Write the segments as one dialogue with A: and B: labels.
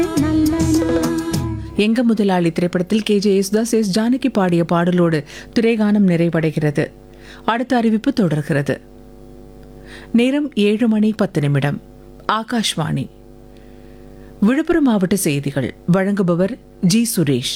A: எங்க முதலாளி திரைப்படத்தில் K J Yesudas S Janaki பாடிய பாடலோடு திரைகானம் நிறைவடைகிறது அடுத்த அறிவிப்பு தொடர்கிறது நேரம் ஏழு மணி பத்து நிமிடம் ஆகாஷ்வாணி விழுப்புரம் மாவட்ட செய்திகள் வழங்குபவர் ஜி சுரேஷ்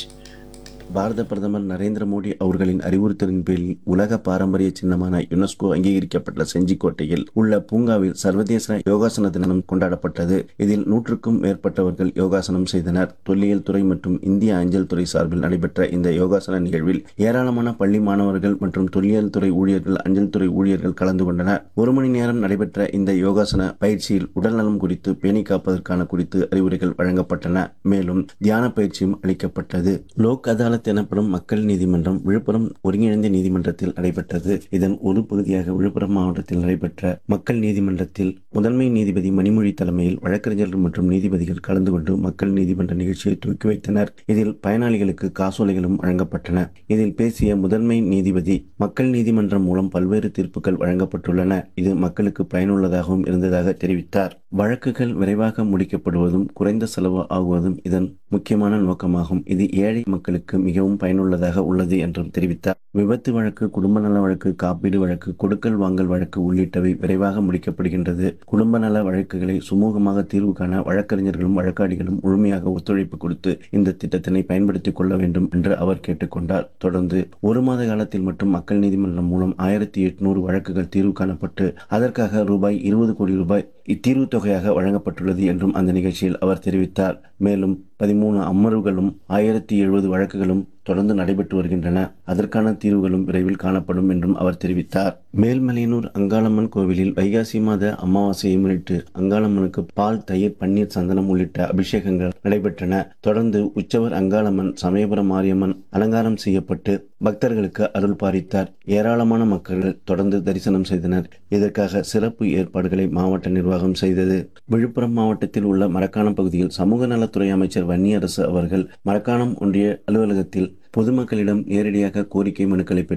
B: பாரத பிரதமர் நரேந்திர மோடி அவர்களின் அறிவுறுத்தலின் பேரில் உலக பாரம்பரிய சின்னமான யுனெஸ்கோ அங்கீகரிக்கப்பட்ட செஞ்சிக்கோட்டையில் உள்ள பூங்காவில் சர்வதேச யோகாசன தினம் கொண்டாடப்பட்டது இதில் நூற்றுக்கும் மேற்பட்டவர்கள் யோகாசனம் செய்தனர் தொல்லியல் துறை மற்றும் இந்திய அஞ்சல் துறை சார்பில் நடைபெற்ற இந்த யோகாசன நிகழ்வில் ஏராளமான பள்ளி மாணவர்கள் மற்றும் தொல்லியல் துறை ஊழியர்கள் அஞ்சல் துறை ஊழியர்கள் கலந்து கொண்டனர் ஒரு மணி நேரம் நடைபெற்ற இந்த யோகாசன பயிற்சியில் உடல்நலம் குறித்து பேணி காப்பதற்கான குறித்து அறிவுரைகள் வழங்கப்பட்டன மேலும் தியான பயிற்சியும் அளிக்கப்பட்டது லோக் அதாலத் எனப்படும் மக்கள் நீதிமன்றம் விழுப்புரம் ஒருங்கிணைந்த நீதிமன்றத்தில் நடைபெற்றது இதன் ஒரு பகுதியாக விழுப்புரம் மாவட்டத்தில் நடைபெற்ற மக்கள் நீதிமன்றத்தில் முதன்மை நீதிபதி மணிமொழி தலைமையில் வழக்கறிஞர்கள் மற்றும் நீதிபதிகள் கலந்து கொண்டு மக்கள் நீதிமன்ற நிகழ்ச்சியை துவக்கி வைத்தனர் இதில் பயனாளிகளுக்கு காசோலைகளும் வழங்கப்பட்டன இதில் பேசிய முதன்மை நீதிபதி மக்கள் நீதிமன்றம் மூலம் பல்வேறு தீர்ப்புகள் வழங்கப்பட்டுள்ளன இது மக்களுக்கு பயனுள்ளதாகவும் இருந்ததாக தெரிவித்தார் வழக்குகள் விரைவாக முடிக்கப்படுவதும் குறைந்த செலவு ஆகுவதும் இதன் முக்கியமான நோக்கமாகும் இது ஏழை மக்களுக்கு மிகவும் பயனுள்ளதாக உள்ளது என்றும் தெரிவித்தார் விபத்து வழக்கு குடும்ப நல வழக்கு காப்பீடு வழக்கு கொடுக்கல் வாங்கல் வழக்கு உள்ளிட்டவை விரைவாக முடிக்கப்படுகின்றது குடும்ப நல வழக்குகளை சுமூகமாக தீர்வு காண வழக்கறிஞர்களும் வழக்காடிகளும் முழுமையாக ஒத்துழைப்பு கொடுத்து இந்த திட்டத்தினை பயன்படுத்திக் கொள்ள வேண்டும் என்று அவர் கேட்டுக்கொண்டார் தொடர்ந்து ஒரு மாத காலத்தில் மட்டும் மக்கள் நீதிமன்றம் மூலம் ஆயிரத்தி எட்நூறு வழக்குகள் தீர்வு காணப்பட்டு அதற்காக ரூபாய் இருபது கோடி ரூபாய் இத்தீர்வு தொகையாக வழங்கப்பட்டுள்ளது என்றும் அந்த நிகழ்ச்சியில் அவர் தெரிவித்தார் மேலும் பதிமூணு அமர்வுகளும் ஆயிரத்தி எழுபது வழக்குகளும் தொடர்ந்து நடைபெற்று வருகின்றன அதற்கான தீர்வுகளும் விரைவில் காணப்படும் என்றும் அவர் தெரிவித்தார் மேல்மலையனூர் அங்காளம்மன் கோவிலில் வைகாசி மாத அமாவாசையை முன்னிட்டு அங்காளம்மனுக்கு பால் தயிர் பன்னீர் சந்தனம் உள்ளிட்ட அபிஷேகங்கள் நடைபெற்றன தொடர்ந்து உற்சவர் அங்காளம்மன் சமயபுரம் மாரியம்மன் அலங்காரம் செய்யப்பட்டு பக்தர்களுக்கு அருள் பாலித்தார் ஏராளமான மக்கள் தொடர்ந்து தரிசனம் செய்தனர் இதற்காக சிறப்பு ஏற்பாடுகளை மாவட்ட நிர்வாகம் செய்தது விழுப்புரம் மாவட்டத்தில் உள்ள மரக்காணம் பகுதியில் சமூக நலத்துறை அமைச்சர் வன்னியரசு அவர்கள் மரக்காணம் ஒன்றிய அலுவலகத்தில் பொதுமக்களிடம் நேரடியாக கோரிக்கை மனுக்களை பெற்று